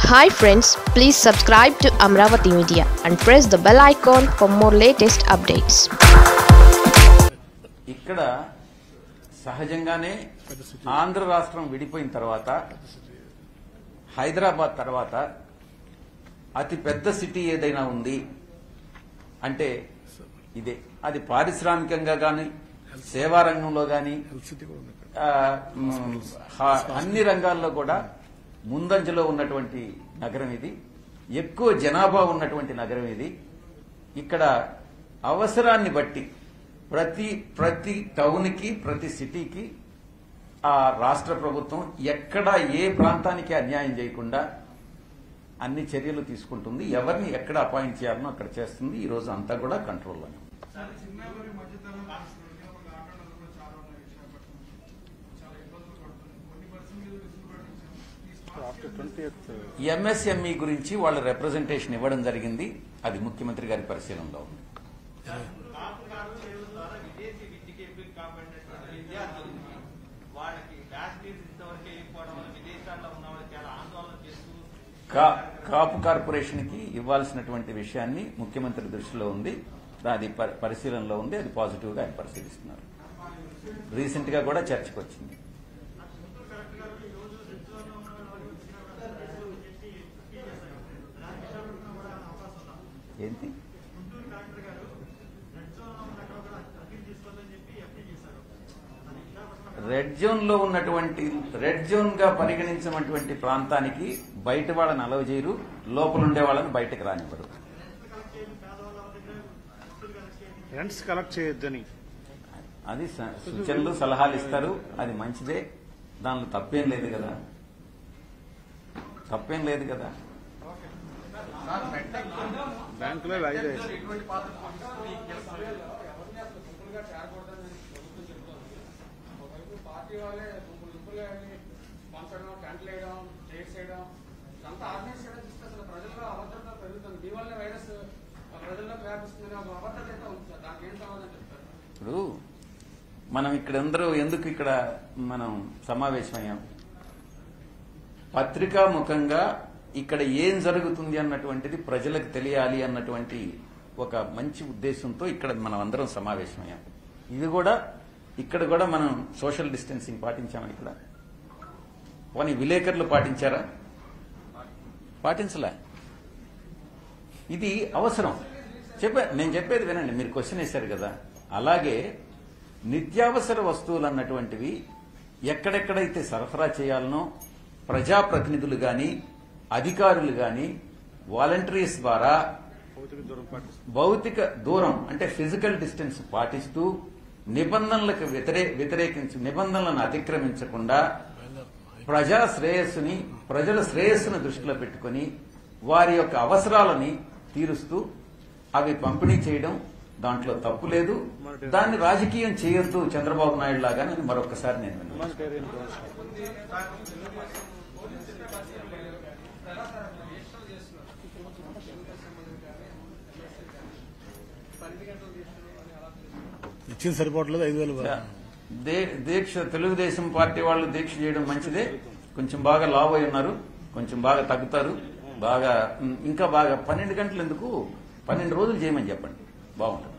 Hi friends please subscribe to Amaravati media and press the bell icon for more latest updates ఇక్కడ సహజంగానే ఆంధ్ర రాష్ట్రం విడిపోయిన తర్వాత హైదరాబాద్ తర్వాత అతి పెద్ద సిటీ ఏదైనా ఉంది అంటే ఇదే అది పారిశ్రామికంగా కానీ సేవా రంగంలో కానీ అన్ని రంగాల్లో కూడా ముందంజలో ఉన్నటువంటి నగరం ఇది ఎక్కువ జనాభా ఉన్నటువంటి నగరం ఇది ఇక్కడ అవసరాన్ని బట్టి ప్రతి ప్రతి టౌన్కి ప్రతి సిటీకి ఆ రాష్ట్ర ప్రభుత్వం ఎక్కడ ఏ ప్రాంతానికి అన్యాయం చేయకుండా అన్ని చర్యలు తీసుకుంటుంది ఎవరిని ఎక్కడ అపాయింట్ చేయాలనో అక్కడ చేస్తుంది ఈ రోజు అంతా కూడా కంట్రోల్లోనే ఉంది. సార్ చిన్నవారి మధ్యతరం ఉద్యోగులకు ఆటోలు కూడా చాలా ఉన్నాయి విశాఖపట్నం చాలా ఇబ్బందులు పడుతుంది కొన్ని బస్సుల మీద వెసులుబాటు ఇచ్చాము ఈ స్మార్ట్ ఈ ఎంఎస్ఎంఈ గురించి వాళ్ళ రిప్రజెంటేషన్ ఇవ్వడం జరిగింది అది ముఖ్యమంత్రి గారి పరిశీలనలో ఉంది విదేశీ విద్యకి ఎంపిక కాబడినటువంటి విద్యార్థులకి వాళ్ళకి కాశ్మీర్ ఇంతవరకు వెళ్ళిపోవడం వల్ల విదేశాల్లో ఉన్న వాళ్ళు చాలా ఆందోళన చేస్తూ కా- కాపు కార్పొరేషన్ కి ఇవ్వాల్సినటువంటి విషయాన్ని ముఖ్యమంత్రి దృష్టిలో ఉంది అది ప- పరిశీలనలో ఉంది అది పాజిటివ్ గా ఆయన పరిశీలిస్తున్నారు రీసెంట్ గా కూడా చర్చకు వచ్చింది ఏంటి రెడ్ జోన్ లో ఉన్నటువంటి రెడ్ జోన్ గా పరిగణించినటువంటి ప్రాంతానికి బయట వాళ్ళని అలవ చేయరు లోపల ఉండే వాళ్ళని బయటకు రానివ్వరు రెంట్స్ కలెక్ట్ చేయొద్దని అది స- సూచనలు సలహాలు ఇస్తారు అది మంచిదే దానిలో తప్పేం లేదు కదా తప్పేం లేదు కదా బ్యాంకులో వాయిదా వేసి ఇటువంటి పాత్ర పోషిస్తుంది ఈ కేసులో ఎవరిని అసలు సింపుల్గా చేరకూడదని ప్రభుత్వం చెప్తోంది ఒకవైపు పార్టీ వాళ్ళే గుంపులు గుంపులుగా వెళ్ళి పంచడం టెంట్లు వేయడం చైర్స్ వేయడం ఇదంతా ఆర్గనైజ్ చేయడం చూస్తే అసలు ప్రజల్లో అభద్రత పెరుగుతుంది దీనివల్ల వైరస్ ప్రజల్లో వ్యాపిస్తుంది ఒక అభద్రత అయితే ఉంది సార్ దానికి ఏం సమాధానం చెప్తారు ఇప్పుడు మనం ఇక్కడ అందరూ ఎందుకు ఇక్కడ మనం సమావేశమయ్యాం పత్రికా ముఖంగా ఇక్కడ ఏం జరుగుతుంది అన్నటువంటిది ప్రజలకు తెలియాలి అన్నటువంటి ఒక మంచి ఉద్దేశంతో ఇక్కడ మనం అందరం సమావేశమయ్యాం ఇది కూడా ఇక్కడ కూడా మనం సోషల్ డిస్టెన్సింగ్ పాటించామా ఇక్కడ పోనీ విలేకరులు పాటించారా పాటించలే ఇది అవసరం చెప్పా నేను చెప్పేది వినండి మీరు క్వశ్చన్ వేశారు కదా అలాగే నిత్యావసర వస్తువులు అన్నటువంటివి ఎక్కడెక్కడైతే సరఫరా చేయాలనో ప్రజాప్రతినిధులు గాని అధికారులు గాని వాలంటీర్స్ ద్వారా భౌతిక దూరం పాటిస్తారు భౌతిక దూరం అంటే ఫిజికల్ డిస్టెన్స్ పాటిస్తూ నిబంధనలకు వ్యతిరే వ్యతిరేకించి నిబంధనలను అతిక్రమించకుండా ప్రజా శ్రేయస్సుని ప్రజల శ్రేయస్సును దృష్టిలో పెట్టుకొని వారి యొక్క అవసరాలని తీరుస్తూ అవి పంపిణీ చేయడం దాంట్లో తప్పు లేదు దాన్ని రాజకీయం చేయొద్దు చంద్రబాబు నాయుడు లాగా అని మరొకసారి నేను విన్నాను హ్యూమానిటేరియన్ గ్రౌండ్స్ ఇచ్చిన సరిపోవట్లేదు ఐదు వేలు దే- దీక్ష తెలుగుదేశం పార్టీ వాళ్ళు దీక్ష చేయడం మంచిదే కొంచెం బాగా లావ్ అయి ఉన్నారు కొంచెం బాగా తగ్గుతారు బాగా ఉమ్, ఇంకా బాగా పన్నెండు గంటలు ఎందుకు పన్నెండు రోజులు చేయమని చెప్పండి బాగుంటుంది